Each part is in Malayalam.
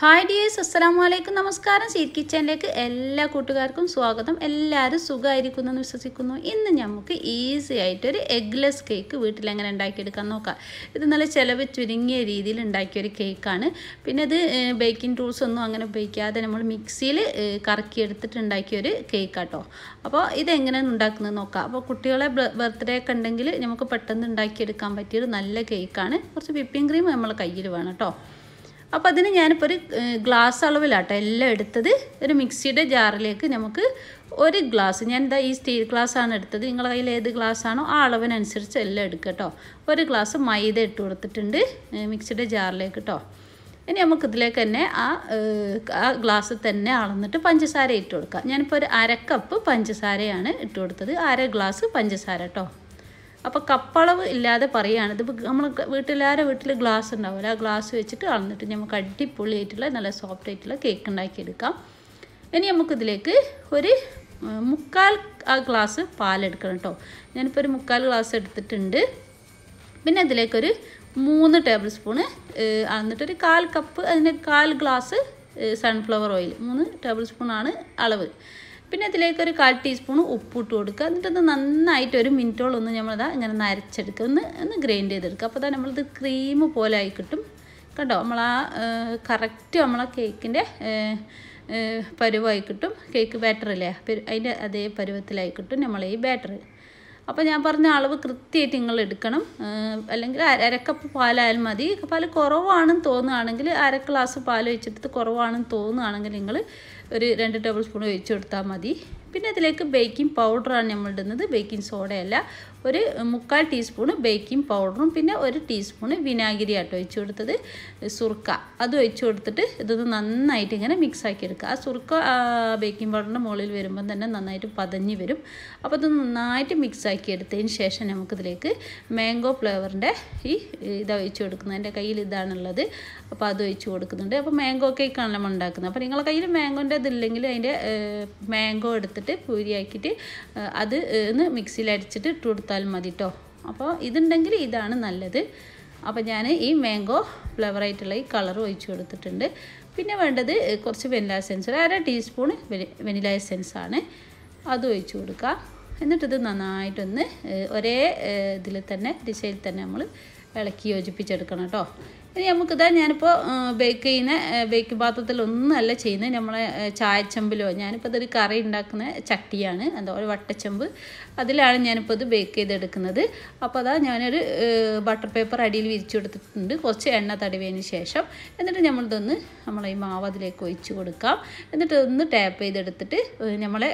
ഹായ് ഡിയേഴ്സ് അസ്സലാമു അലൈക്കും നമസ്കാരം സീറ്റ് കിച്ചണിലേക്ക് എല്ലാ കൂട്ടുകാർക്കും സ്വാഗതം എല്ലാവരും സുഖമായിരിക്കുന്നു എന്ന് വിശ്വസിക്കുന്നു ഇന്ന് നമുക്ക് ഈസി ആയിട്ടൊരു എഗ്ലെസ് കേക്ക് വീട്ടിൽ എങ്ങനെ ഉണ്ടാക്കിയെടുക്കാൻ നോക്കാം ഇത് നല്ല ചിലവ് ചുരുങ്ങിയ രീതിയിൽ ഉണ്ടാക്കിയൊരു കേക്കാണ് പിന്നെ ഇത് ബേക്കിംഗ് ടൂൾസ് ഒന്നും അങ്ങനെ ഉപയോഗിക്കാതെ നമ്മൾ മിക്സിയിൽ കറക്കിയെടുത്തിട്ട് ഉണ്ടാക്കിയൊരു കേക്കാട്ടോ അപ്പോൾ ഇതെങ്ങനെയാണ് ഉണ്ടാക്കുന്നത് നോക്കാം അപ്പോൾ കുട്ടികളെ ബർത്ത്ഡേ ഒക്കെ ഉണ്ടെങ്കിൽ നമുക്ക് പെട്ടെന്ന് ഉണ്ടാക്കിയെടുക്കാൻ പറ്റിയൊരു നല്ല കേക്കാണ് കുറച്ച് വിപ്പിംഗ് ക്രീം നമ്മളെ കയ്യിൽ വേണം കേട്ടോ അപ്പോൾ അതിന് ഞാനിപ്പോൾ ഒരു ഗ്ലാസ് അളവിലാട്ടോ എല്ലാം എടുത്തത് ഒരു മിക്സിയുടെ ജാറിലേക്ക് നമുക്ക് ഒരു ഗ്ലാസ് ഞാൻ എന്താ ഈ സ്റ്റീൽ ഗ്ലാസ് ആണ് എടുത്തത് നിങ്ങളുടെ കയ്യിൽ ഏത് ഗ്ലാസ് ആണോ ആ അളവിനനുസരിച്ച് എല്ലാം എടുക്കുക കേട്ടോ ഒരു ഗ്ലാസ് മൈദ ഇട്ട് കൊടുത്തിട്ടുണ്ട് മിക്സിയുടെ ജാറിലേക്ക് കേട്ടോ ഇനി നമുക്ക് ഇതിലേക്ക് തന്നെ ആ ആ ഗ്ലാസ് തന്നെ അളന്നിട്ട് പഞ്ചസാര ഇട്ട് കൊടുക്കാം ഞാനിപ്പോൾ ഒരു അര കപ്പ് പഞ്ചസാരയാണ് ഇട്ട് കൊടുത്തത് അര ഗ്ലാസ് പഞ്ചസാര കേട്ടോ അപ്പോൾ കപ്പളവ് ഇല്ലാതെ പറയുകയാണ് ഇത് നമ്മൾ വീട്ടിലാരെ വീട്ടിൽ ഗ്ലാസ് ഉണ്ടാവില്ല ആ ഗ്ലാസ് വെച്ചിട്ട് അളന്നിട്ട് നമുക്ക് അടിപൊളിയായിട്ടുള്ള നല്ല സോഫ്റ്റ് ആയിട്ടുള്ള കേക്ക് ഉണ്ടാക്കിയെടുക്കാം ഇനി നമുക്കിതിലേക്ക് ഒരു മുക്കാൽ ആ ഗ്ലാസ് പാലെടുക്കണം കേട്ടോ ഞാനിപ്പോൾ ഒരു മുക്കാൽ ഗ്ലാസ് എടുത്തിട്ടുണ്ട് പിന്നെ ഇതിലേക്കൊരു മൂന്ന് ടേബിൾ സ്പൂണ് അളന്നിട്ടൊരു കാൽ കപ്പ് അതിന് കാൽ ഗ്ലാസ് സൺഫ്ലവർ ഓയിൽ മൂന്ന് ടേബിൾ സ്പൂണാണ് അളവ് പിന്നെ ഇതിലേക്ക് ഒരു കാൽ ടീസ്പൂൺ ഉപ്പിട്ട് കൊടുക്കുക എന്നിട്ട് ഇത് നന്നായിട്ട് ഒരു മിനിറ്റോളം ഒന്ന് നമ്മളിതാ ഇങ്ങനെ നരച്ചെടുക്കുക ഒന്ന് ഒന്ന് ഗ്രൈൻഡ് ചെയ്തെടുക്കുക അപ്പോൾ തന്നെ നമ്മളിത് ക്രീം പോലെ ആയി കിട്ടും കണ്ടോ നമ്മൾ ആ കറക്റ്റ് നമ്മളെ കേക്കിൻ്റെ പരുവായി കിട്ടും കേക്ക് ബാറ്ററില്ലേ അതിൻ്റെ അതേ പരുവത്തിലായി കിട്ടും നമ്മളെ ഈ ബാറ്ററി അപ്പോൾ ഞാൻ പറഞ്ഞ അളവ് കൃത്യമായിട്ട് നിങ്ങൾ എടുക്കണം അല്ലെങ്കിൽ അരക്കപ്പ് പാലായാലും മതി പാൽ കുറവാണെന്ന് തോന്നുകയാണെങ്കിൽ അര ഗ്ലാസ് പാൽ വെച്ചിട്ട് കുറവാണെന്ന് തോന്നുകയാണെങ്കിൽ നിങ്ങൾ ഒരു രണ്ട് ടേബിൾ സ്പൂൺ ഒഴിച്ച് കൊടുത്താൽ മതി പിന്നെ ഇതിലേക്ക് ബേക്കിംഗ് പൗഡറാണ് നമ്മൾ ഇടുന്നത് ബേക്കിംഗ് സോഡയല്ല ഒരു മുക്കാൽ ടീസ്പൂണ് ബേക്കിംഗ് പൗഡറും പിന്നെ ഒരു ടീസ്പൂണ് വിനാഗിരി ആട്ടോ ഒഴിച്ച് കൊടുത്തത് സുർക്ക അത് ഒഴിച്ച് കൊടുത്തിട്ട് ഇതൊന്ന് നന്നായിട്ട് ഇങ്ങനെ മിക്സ് ആക്കി എടുക്കുക ആ സുർക്ക ബേക്കിംഗ് പൗഡറിൻ്റെ മുകളിൽ വരുമ്പം തന്നെ നന്നായിട്ട് പതഞ്ഞ് വരും അപ്പോൾ ഇത് നന്നായിട്ട് മിക്സ് ആക്കി എടുത്തതിന് ശേഷം നമുക്കിതിലേക്ക് മാംഗോ ഫ്ലേവറിൻ്റെ ഈ ഇത് ഒഴിച്ച് കൊടുക്കുന്നത് എൻ്റെ കയ്യിൽ ഇതാണുള്ളത് അപ്പോൾ അത് ഒഴിച്ച് കൊടുക്കുന്നുണ്ട് അപ്പോൾ മാംഗോ കേക്കാണ് നമ്മൾ ഉണ്ടാക്കുന്നത് അപ്പോൾ നിങ്ങളുടെ കയ്യിൽ മാംഗോൻ്റെ ഇതില്ലെങ്കിൽ അതിൻ്റെ മാംഗോ എടുത്തിട്ട് പൂരിയാക്കിയിട്ട് അത് ഒന്ന് മിക്സിയിൽ അടിച്ചിട്ട് ഇട്ട് കൊടുത്താൽ മതി കേട്ടോ അപ്പോൾ ഇതുണ്ടെങ്കിൽ ഇതാണ് നല്ലത് അപ്പോൾ ഞാൻ ഈ മാംഗോ ഫ്ലേവറായിട്ടുള്ള ഈ കളർ ഒഴിച്ച് കൊടുത്തിട്ടുണ്ട് പിന്നെ വേണ്ടത് കുറച്ച് വെനില എസെൻസ് ഒരു അര ടീസ്പൂൺ വെനില എസെൻസ് ആണ് അത് ഒഴിച്ച് കൊടുക്കുക എന്നിട്ടിത് നന്നായിട്ടൊന്ന് ഒരേ ഇതിൽ തന്നെ ദിശയിൽ തന്നെ നമ്മൾ ഇളക്കി യോജിപ്പിച്ചെടുക്കണം കേട്ടോ ഇനി നമുക്കിതാ ഞാനിപ്പോൾ ബേക്ക് ചെയ്യുന്ന ബേക്ക് പാത്രത്തിലൊന്നുമല്ല ചെയ്യുന്നത് നമ്മളെ ചായച്ചമ്പിലോ ഞാനിപ്പോൾ ഇതൊരു കറി ഉണ്ടാക്കുന്ന ചട്ടിയാണ് എന്താ ഒരു വട്ടച്ചമ്പ് അതിലാണ് ഞാനിപ്പോൾ ഇത് ബേക്ക് ചെയ്തെടുക്കുന്നത് അപ്പോൾ അതാ ഞാനൊരു ബട്ടർ പേപ്പർ അടിയിൽ വിരിച്ചു കൊടുത്തിട്ടുണ്ട് കുറച്ച് എണ്ണ തടവിയതിന് ശേഷം എന്നിട്ട് നമ്മളിതൊന്ന് നമ്മളെ ഈ മാവ് അതിലേക്ക് ഒഴിച്ച് കൊടുക്കാം എന്നിട്ട് ഒന്ന് ടാപ്പ് ചെയ്തെടുത്തിട്ട് നമ്മളെ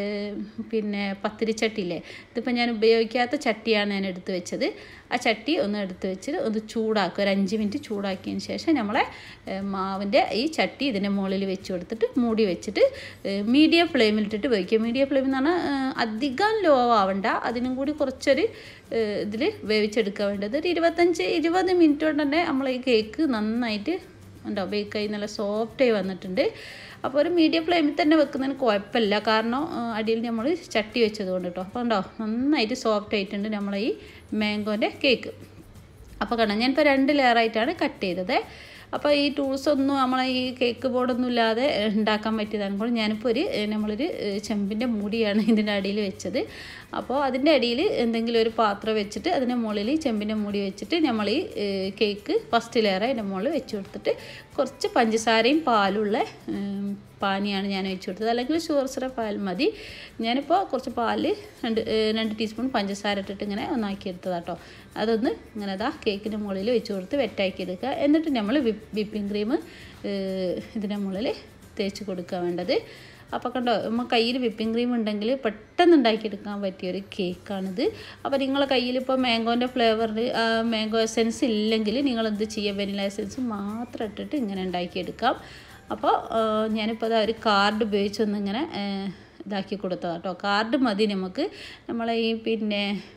പിന്നെ പത്തിരിച്ചട്ടിയില്ലേ ഇതിപ്പോൾ ഞാൻ ഉപയോഗിക്കാത്ത ചട്ടിയാണ് ഞാൻ എടുത്ത് വെച്ചത് ആ ചട്ടി ഒന്ന് എടുത്ത് വെച്ചിട്ട് ഒന്ന് ചൂടാക്കുക ഒരു അഞ്ച് മിനിറ്റ് ചൂടാക്കിയതിന് ശേഷം നമ്മളെ മാവിൻ്റെ ഈ ചട്ടി ഇതിൻ്റെ മുകളിൽ വെച്ച് കൊടുത്തിട്ട് മൂടി വെച്ചിട്ട് മീഡിയം ഫ്ലെയിമിലിട്ടിട്ട് വയ്ക്കുക മീഡിയം ഫ്ലെയിം എന്ന് പറഞ്ഞാൽ അധികം ലോ ആവണ്ട അതിനും കൂടി കുറച്ചൊരു ഇതിൽ വേവിച്ചെടുക്കാൻ വേണ്ടത് ഒരു ഇരുപത്തഞ്ച് ഇരുപത് മിനിറ്റ് കൊണ്ട് തന്നെ നമ്മൾ ഈ കേക്ക് നന്നായിട്ട് ഉണ്ടോ ബേക്കായി നല്ല സോഫ്റ്റായി വന്നിട്ടുണ്ട് അപ്പോൾ ഒരു മീഡിയം ഫ്ലെയിമിൽ തന്നെ വെക്കുന്നതിന് കുഴപ്പമില്ല കാരണം അടിയിൽ നമ്മൾ ചട്ടി വെച്ചത് കൊണ്ട് കേട്ടോ അപ്പോൾ ഉണ്ടോ നന്നായിട്ട് സോഫ്റ്റ് ആയിട്ടുണ്ട് നമ്മളെ ഈ മാംഗോൻ്റെ കേക്ക് അപ്പോൾ കാണാം ഞാനിപ്പോൾ രണ്ട് ലെയറായിട്ടാണ് കട്ട് ചെയ്തത് അപ്പോൾ ഈ ടൂൾസ് ഒന്നും നമ്മളെ ഈ കേക്ക് ബോർഡൊന്നും ഇല്ലാതെ ഉണ്ടാക്കാൻ പറ്റിയതാണ് കൊണ്ട് ഞാനിപ്പോൾ ഒരു നമ്മളൊരു ചെമ്പിൻ്റെ മൂടിയാണ് ഇതിൻ്റെ അടിയിൽ വെച്ചത് അപ്പോൾ അതിൻ്റെ അടിയിൽ എന്തെങ്കിലും ഒരു പാത്രം വെച്ചിട്ട് അതിൻ്റെ മുകളിൽ ചെമ്പിൻ്റെ മൂടി വെച്ചിട്ട് നമ്മൾ ഈ കേക്ക് ഫസ്റ്റ് ലെയർ അതിൻ്റെ മുകളിൽ വെച്ച് കൊടുത്തിട്ട് കുറച്ച് പഞ്ചസാരയും പാലുള്ള പാനിയാണ് ഞാൻ ഒഴിച്ചു കൊടുത്തത് അല്ലെങ്കിൽ ഷുഗർ സിറപ്പ് പാൽ മതി ഞാനിപ്പോൾ കുറച്ച് പാല് രണ്ട് രണ്ട് ടീസ്പൂൺ പഞ്ചസാര ഇട്ടിട്ട് ഇങ്ങനെ ഒന്നാക്കി എടുത്തതാട്ടോ അതൊന്ന് ഇങ്ങനെ അതാ കേക്കിൻ്റെ മുകളിൽ വെച്ച് കൊടുത്ത് വെറ്റാക്കി എടുക്കുക എന്നിട്ട് നമ്മൾ വിപ്പിംഗ് ക്രീം ഇതിൻ്റെ മുകളിൽ തേച്ച് കൊടുക്കുക വേണ്ടത് അപ്പോൾ കണ്ടോ നമ്മൾ കയ്യിൽ വിപ്പിംഗ് ക്രീം ഉണ്ടെങ്കിൽ പെട്ടെന്ന് ഉണ്ടാക്കിയെടുക്കാൻ പറ്റിയൊരു കേക്കാണിത് അപ്പോൾ നിങ്ങളെ കയ്യിൽ ഇപ്പോൾ മാംഗോൻ്റെ ഫ്ലേവറിൽ മാംഗോ എസെൻസ് ഇല്ലെങ്കിൽ നിങ്ങൾ എന്ത് ചെയ്യുക വെനില എസെൻസ് മാത്രം ഇട്ടിട്ട് ഇങ്ങനെ ഉണ്ടാക്കിയെടുക്കാം അപ്പോൾ ഞാനിപ്പോൾ അതാ ഒരു കാർഡ് ഉപയോഗിച്ചൊന്ന് ഇങ്ങനെ ഇതാക്കി കൊടുത്തതാണ് കേട്ടോ കാർഡ് മതി നമുക്ക് നമ്മളെ ഈ പിന്നെ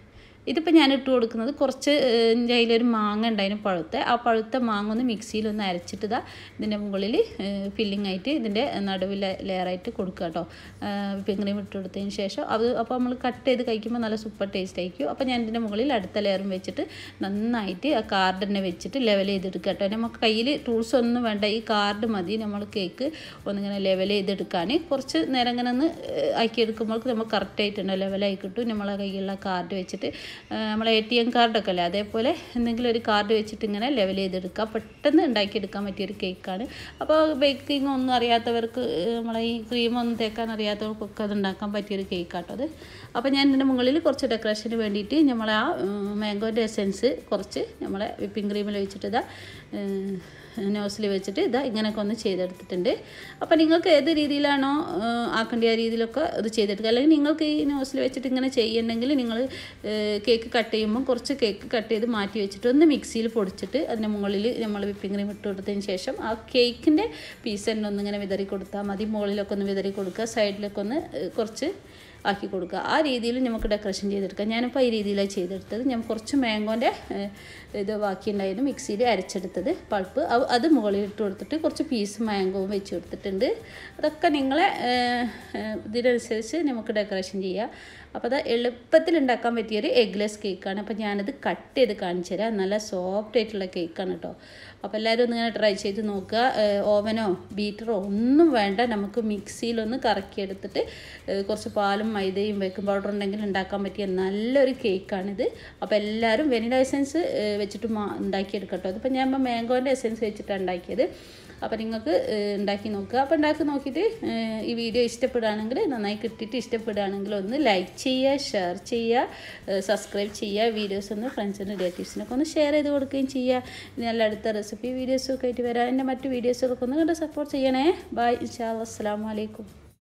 ഇതിപ്പോൾ ഞാൻ ഇട്ട് കൊടുക്കുന്നത് കുറച്ച് ഏഹ്, എൻ്റെ കയ്യിലൊരു മാങ്ങ ഉണ്ടായിരുന്നു പഴുത്ത ആ പഴുത്ത മാങ്ങ ഒന്ന് മിക്സിയിൽ ഒന്ന് അരച്ചിട്ട് ഇതാ ഇതിൻ്റെ മുകളിൽ ഫില്ലിംഗ് ആയിട്ട് ഇതിൻ്റെ നടുവിൽ ലെയറായിട്ട് കൊടുക്കുക കേട്ടോ വിപ്പിംഗ് ക്രീം ഇട്ട് കൊടുത്തതിന് ശേഷം അത് അപ്പോൾ നമ്മൾ കട്ട് ചെയ്ത് കഴിക്കുമ്പോൾ നല്ല സൂപ്പർ ടേസ്റ്റ് ആയിരിക്കും അപ്പോൾ ഞാൻ ഇതിൻ്റെ മുകളിൽ അടുത്ത ലെയറും വെച്ചിട്ട് നന്നായിട്ട് ആ കാർഡ് തന്നെ വെച്ചിട്ട് ലെവൽ ചെയ്തെടുക്കുക കേട്ടോ നമുക്ക് കയ്യിൽ ടൂൾസ് ഒന്നും വേണ്ട ഈ കാർഡ് മതി നമ്മൾ കേക്ക് ഒന്നിങ്ങനെ ലെവൽ ചെയ്തെടുക്കാൻ കുറച്ച് നേരം ഇങ്ങനെ ഒന്ന് ഏഹ്, ആക്കിയെടുക്കുമ്പോൾ നമുക്ക് കറക്റ്റായിട്ടുണ്ട് ലെവലായി കിട്ടും നമ്മളെ കയ്യിലുള്ള കാർഡ് വെച്ചിട്ട് ഏഹ്, നമ്മളെ എ ടി എം കാർഡൊക്കെ അല്ലേ അതേപോലെ എന്തെങ്കിലും ഒരു കാർഡ് വെച്ചിട്ട് ഇങ്ങനെ ലെവൽ ചെയ്തെടുക്കുക പെട്ടെന്ന് ഉണ്ടാക്കിയെടുക്കാൻ പറ്റിയൊരു കേക്കാണ് അപ്പോൾ ബേക്കിംഗ് ഒന്നും അറിയാത്തവർക്ക് ഏഹ്, നമ്മളെ ഈ ക്രീമൊന്നും തേക്കാൻ അറിയാത്തവർക്കൊക്കെ അത് ഉണ്ടാക്കാൻ പറ്റിയൊരു കേക്കാട്ടോ അത് അപ്പോൾ ഞാൻ ഇതിൻ്റെ മുകളിൽ കുറച്ച് ഡെക്കറേഷന് വേണ്ടിയിട്ട് നമ്മളെ ആ മാംഗോൻ്റെ എസെൻസ് കുറച്ച് നമ്മളെ വിപ്പിംഗ് ക്രീമിൽ വെച്ചിട്ട് ഇതാ നോസിൽ വെച്ചിട്ട് ഇതാ ഇങ്ങനെയൊക്കെ ഒന്ന് ചെയ്തെടുത്തിട്ടുണ്ട് അപ്പോൾ നിങ്ങൾക്ക് ഏത് രീതിയിലാണോ ആ, ആക്കേണ്ട ആ രീതിയിലൊക്കെ ഇത് ചെയ്തെടുക്കുക അല്ലെങ്കിൽ നിങ്ങൾക്ക് ഈ നോസിൽ വെച്ചിട്ട് ഇങ്ങനെ ചെയ്യണമെങ്കിൽ നിങ്ങൾ കേക്ക് കട്ട് ചെയ്യുമ്പോൾ കുറച്ച് കേക്ക് കട്ട് ചെയ്ത് മാറ്റി വെച്ചിട്ട് ഒന്ന് മിക്സിയിൽ പൊടിച്ചിട്ട് അതിൻ്റെ മുകളിൽ നമ്മൾ വിപ്പിംഗ് ക്രീം ഇട്ട് കൊടുത്തതിന് ശേഷം ആ കേക്കിൻ്റെ പീസ് തന്നെ ഒന്നിങ്ങനെ വിതറി കൊടുത്താൽ മതി മുകളിലൊക്കെ ഒന്ന് വിതറി കൊടുക്കുക സൈഡിലൊക്കെ ഒന്ന് ഏഹ്, കുറച്ച് ആക്കി കൊടുക്കുക ആ രീതിയിൽ നമുക്ക് ഡെക്കറേഷൻ ചെയ്തെടുക്കാം ഞാനിപ്പോൾ ഈ രീതിയിലാണ് ചെയ്തെടുത്തത് ഞാൻ കുറച്ച് മാംഗോൻ്റെ ഇത് ബാക്കിയുണ്ടായിരുന്നു മിക്സിയിൽ അരച്ചെടുത്തത് പൾപ്പ് അവ- അത് മുകളിൽ ഇട്ട് കൊടുത്തിട്ട് കുറച്ച് പീസ് മാംഗോവും വെച്ച് കൊടുത്തിട്ടുണ്ട് അതൊക്കെ നിങ്ങളെ ഏഹ്, ഏഹ്, ഇതിനനുസരിച്ച് നമുക്ക് ഡെക്കറേഷൻ ചെയ്യാം അപ്പോൾ അത് എളുപ്പത്തിൽ ഉണ്ടാക്കാൻ പറ്റിയൊരു എഗ്ലെസ് കേക്കാണ് അപ്പോൾ ഞാനത് കട്ട് ചെയ്ത് കാണിച്ചു തരാം നല്ല സോഫ്റ്റ് ആയിട്ടുള്ള കേക്കാണ് കേട്ടോ അപ്പോൾ എല്ലാവരും ഒന്ന് ഇങ്ങനെ ട്രൈ ചെയ്ത് നോക്കുക ഏഹ്, ഓവനോ ബീറ്ററോ ഒന്നും വേണ്ട നമുക്ക് മിക്സിയിലൊന്ന് കറക്കിയെടുത്തിട്ട് ഏഹ്, കുറച്ച് പാലും മൈദയും ബേക്കിംഗ് പൗഡർ ഉണ്ടെങ്കിൽ ഉണ്ടാക്കാൻ പറ്റിയ നല്ലൊരു കേക്കാണിത് അപ്പോൾ എല്ലാവരും വെനില എസൻസ് വെച്ചിട്ട് മാ ഉണ്ടാക്കിയെടുക്കട്ടോ അതിപ്പോൾ ഞാൻ ഇപ്പോൾ മാംഗോൻ്റെ എസൻസ് വെച്ചിട്ടാണ് ഉണ്ടാക്കിയത് അപ്പോൾ നിങ്ങൾക്ക് ഏഹ്, ഉണ്ടാക്കി നോക്കുക അപ്പോൾ ഉണ്ടാക്കി നോക്കിയിട്ട് ഏഹ്, ഈ വീഡിയോ ഇഷ്ടപ്പെടുകയാണെങ്കിൽ നന്നായി കിട്ടിയിട്ട് ഇഷ്ടപ്പെടുകയാണെങ്കിൽ ഒന്ന് ലൈക്ക് ചെയ്യുക ഷെയർ ചെയ്യുക സബ്സ്ക്രൈബ് ചെയ്യുക വീഡിയോസ് ഒന്ന് ഫ്രണ്ട്സിനും റിലേറ്റീവ്സിനൊക്കെ ഒന്ന് ഷെയർ ചെയ്ത് കൊടുക്കുകയും ചെയ്യുക ഇനി നല്ല അടുത്ത റെസിപ്പി വീഡിയോസൊക്കെ ആയിട്ട് വരാം എൻ്റെ മറ്റു വീഡിയോസൊക്കെ ഒന്ന് കണ്ട് സപ്പോർട്ട് ചെയ്യണേ ബൈ ഇൻഷാ അസ്സാം വലൈക്കും